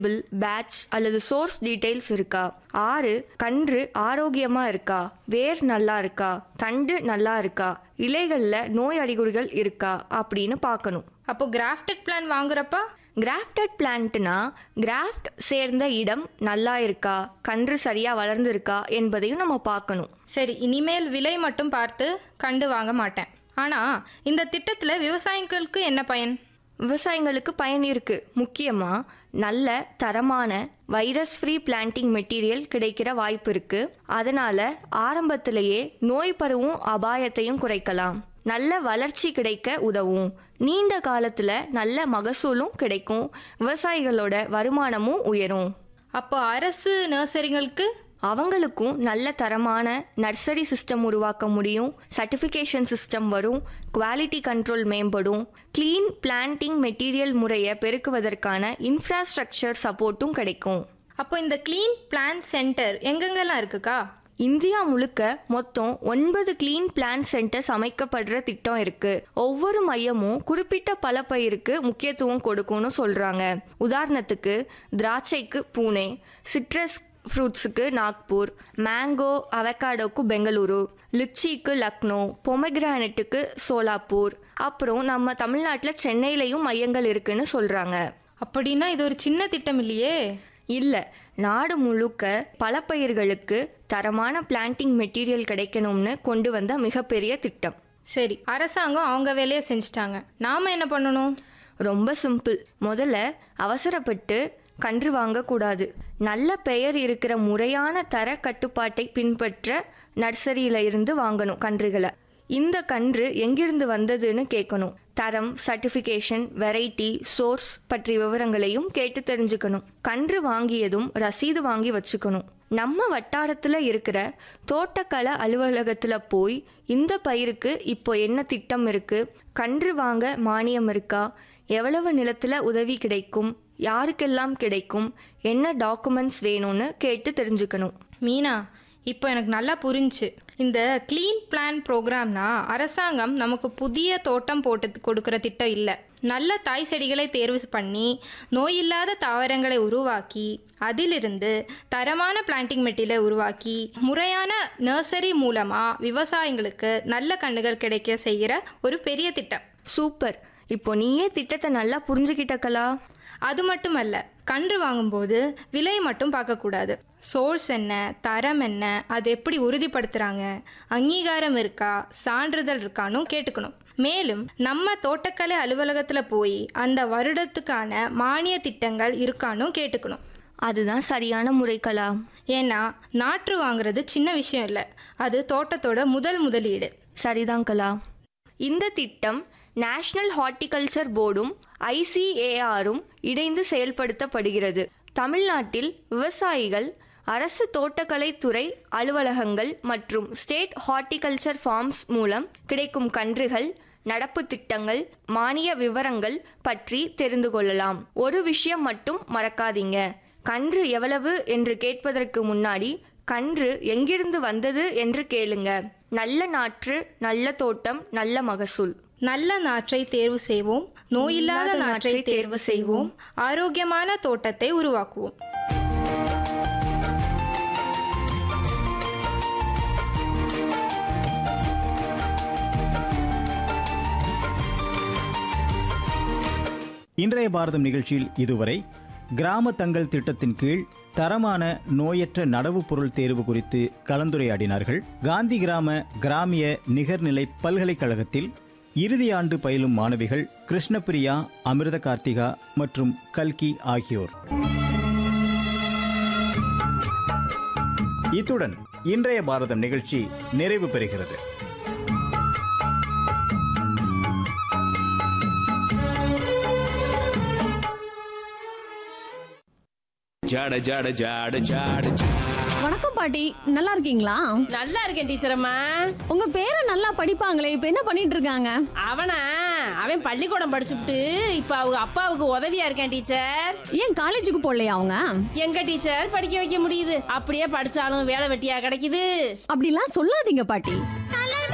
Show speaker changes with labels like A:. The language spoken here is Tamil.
A: பில் பேட்ச் அல்லது சோர்ஸ் டீடைல்ஸ் இருக்கா ஆறு கன்று ஆரோக்கியமா இருக்கா வேர் நல்லா இருக்கா தண்டு நல்லா இருக்கா இலைகள்ல நோய் அறிகுறிகள் இருக்கா அப்படின்னு பார்க்கணும்
B: அப்போ கிராஃப்டட் பிளான் வாங்குறப்ப
A: கிராஃப்டட் பிளான்ட்னா கிராஃப்ட் சேர்ந்த இடம் நல்லா இருக்கா கன்று சரியா வளர்ந்துருக்கா என்பதையும் நம்ம பார்க்கணும்
B: சரி இனிமேல் விலை மட்டும் பார்த்து கண்டு வாங்க மாட்டேன் ஆனா இந்த திட்டத்துல விவசாயிகளுக்கு என்ன பயன்
A: விவசாயிங்களுக்கு பயன் இருக்கு முக்கியமா நல்ல தரமான வைரஸ் ஃப்ரீ பிளான்டிங் மெட்டீரியல் கிடைக்கிற வாய்ப்பு இருக்கு அதனால ஆரம்பத்திலேயே நோய் பரவும் அபாயத்தையும் குறைக்கலாம் நல்ல வளர்ச்சி கிடைக்க உதவும் நீண்ட காலத்துல நல்ல மகசூலும் கிடைக்கும் விவசாயிகளோட வருமானமும் உயரும்
B: அப்போ அரசு நர்சரிகளுக்கு
A: அவங்களுக்கும் நல்ல தரமான நர்சரி சிஸ்டம் உருவாக்க முடியும் சர்டிஃபிகேஷன் சிஸ்டம் வரும் குவாலிட்டி கண்ட்ரோல் மேம்படும் க்ளீன் பிளான்டிங் மெட்டீரியல் முறையை பெருக்குவதற்கான இன்ஃப்ராஸ்ட்ரக்சர் சப்போர்ட்டும் கிடைக்கும்
B: அப்போ இந்த க்ளீன் பிளான் சென்டர் எங்கெங்கெல்லாம் இருக்குக்கா
A: இந்தியா முழுக்க மொத்தம் ஒன்பது க்ளீன் பிளான் சென்டர்ஸ் அமைக்கப்படுற திட்டம் இருக்கு ஒவ்வொரு மையமும் குறிப்பிட்ட பலப்பயிருக்கு முக்கியத்துவம் கொடுக்கும்னு சொல்றாங்க உதாரணத்துக்கு திராட்சைக்கு பூனே சிட்ரஸ் ஃப்ரூட்ஸுக்கு நாக்பூர் மேங்கோ அவகாடோக்கு பெங்களூரு லிச்சிக்கு லக்னோ பொமக்ரானட்டுக்கு சோலாப்பூர் அப்புறம் நம்ம தமிழ்நாட்டில் சென்னையிலையும் மையங்கள் இருக்குன்னு சொல்றாங்க
B: அப்படின்னா இது ஒரு சின்ன திட்டம் இல்லையே
A: இல்லை நாடு முழுக்க பல பயிர்களுக்கு தரமான பிளான்டிங் மெட்டீரியல் கிடைக்கணும்னு கொண்டு வந்த மிகப்பெரிய திட்டம்
B: சரி அரசாங்கம் அவங்க வேலையை செஞ்சுட்டாங்க நாம என்ன பண்ணணும்
A: ரொம்ப சிம்பிள் முதல்ல அவசரப்பட்டு கன்று வாங்கக்கூடாது நல்ல பெயர் இருக்கிற முறையான தர கட்டுப்பாட்டை பின்பற்ற நர்சரியில இருந்து வாங்கணும் கன்றுகளை இந்த கன்று எங்கிருந்து வந்ததுன்னு கேட்கணும் தரம் சர்டிஃபிகேஷன் வெரைட்டி சோர்ஸ் பற்றிய விவரங்களையும் கேட்டு தெரிஞ்சுக்கணும் கன்று வாங்கியதும் ரசீது வாங்கி வச்சுக்கணும் நம்ம வட்டாரத்தில் இருக்கிற தோட்டக்கலை அலுவலகத்தில் போய் இந்த பயிருக்கு இப்போ என்ன திட்டம் இருக்கு கன்று வாங்க மானியம் இருக்கா எவ்வளவு நிலத்தில் உதவி கிடைக்கும் யாருக்கெல்லாம் கிடைக்கும் என்ன டாக்குமெண்ட்ஸ் வேணும்னு கேட்டு தெரிஞ்சுக்கணும்
B: மீனா இப்போ எனக்கு நல்லா புரிஞ்சுச்சு இந்த க்ளீன் பிளான் ப்ரோக்ராம்னா அரசாங்கம் நமக்கு புதிய தோட்டம் போட்டு கொடுக்குற திட்டம் இல்லை நல்ல தாய் செடிகளை தேர்வு பண்ணி நோயில்லாத தாவரங்களை உருவாக்கி அதிலிருந்து தரமான பிளான்டிங் மெட்டீரியலை உருவாக்கி முறையான நர்சரி மூலமாக விவசாயிங்களுக்கு நல்ல கன்றுகள் கிடைக்க செய்கிற ஒரு பெரிய திட்டம்
A: சூப்பர் இப்போ நீயே திட்டத்தை நல்லா புரிஞ்சுக்கிட்டக்கலா
B: அது மட்டுமல்ல கன்று வாங்கும்போது விலை மட்டும் பார்க்கக்கூடாது சோர்ஸ் என்ன தரம் என்ன அது எப்படி உறுதிப்படுத்துகிறாங்க அங்கீகாரம் இருக்கா சான்றிதழ் இருக்கானும் கேட்டுக்கணும் மேலும் நம்ம தோட்டக்கலை அலுவலகத்தில் போய் அந்த வருடத்துக்கான மானிய திட்டங்கள் இருக்கானும் கேட்டுக்கணும்
A: அதுதான் சரியான முறைக்கலா
B: ஏன்னா நாற்று வாங்குறது சின்ன விஷயம் இல்லை அது தோட்டத்தோட முதல் முதலீடு
A: சரிதான் கலா இந்த திட்டம் நேஷனல் ஹார்ட்டிகல்ச்சர் போர்டும் ஐசிஏஆரும் இணைந்து செயல்படுத்தப்படுகிறது தமிழ்நாட்டில் விவசாயிகள் அரசு தோட்டக்கலைத்துறை அலுவலகங்கள் மற்றும் ஸ்டேட் ஹார்ட்டிகல்ச்சர் ஃபார்ம்ஸ் மூலம் கிடைக்கும் கன்றுகள் நடப்பு திட்டங்கள் மானிய விவரங்கள் பற்றி தெரிந்து கொள்ளலாம் ஒரு விஷயம் மட்டும் மறக்காதீங்க கன்று எவ்வளவு என்று கேட்பதற்கு முன்னாடி கன்று எங்கிருந்து வந்தது என்று கேளுங்க நல்ல நாற்று நல்ல தோட்டம் நல்ல மகசூல்
B: நல்ல நாற்றை தேர்வு செய்வோம் நோயில்லாத நாற்றை தேர்வு செய்வோம் ஆரோக்கியமான தோட்டத்தை உருவாக்குவோம்
C: இன்றைய பாரதம் நிகழ்ச்சியில் இதுவரை கிராம தங்கள் திட்டத்தின் கீழ் தரமான நோயற்ற நடவு பொருள் தேர்வு குறித்து கலந்துரையாடினார்கள் காந்தி கிராம கிராமிய நிகர்நிலை பல்கலைக்கழகத்தில் இறுதி ஆண்டு பயிலும் மாணவிகள் கிருஷ்ணபிரியா அமிர்த கார்த்திகா மற்றும் கல்கி ஆகியோர் இத்துடன் இன்றைய பாரதம் நிகழ்ச்சி நிறைவு பெறுகிறது
D: ஜாட ஜாட ஜாட ஜாட
E: வணக்கம் பாட்டி நல்லா இருக்கீங்களா
F: நல்லா இருக்கேன் டீச்சர் அம்மா
E: உங்க பேரை நல்லா படிப்பாங்களே இப்ப என்ன பண்ணிட்டு இருக்காங்க
F: அவனா அவன் பள்ளிக்கூடம் படிச்சுட்டு இப்ப அவங்க அப்பாவுக்கு உதவியா இருக்கேன் டீச்சர்
E: ஏன் காலேஜுக்கு போடலையா அவங்க
F: எங்க டீச்சர் படிக்க வைக்க முடியுது அப்படியே படிச்சாலும் வேலை வெட்டியா கிடைக்குது
E: அப்படிலாம் சொல்லாதீங்க பாட்டி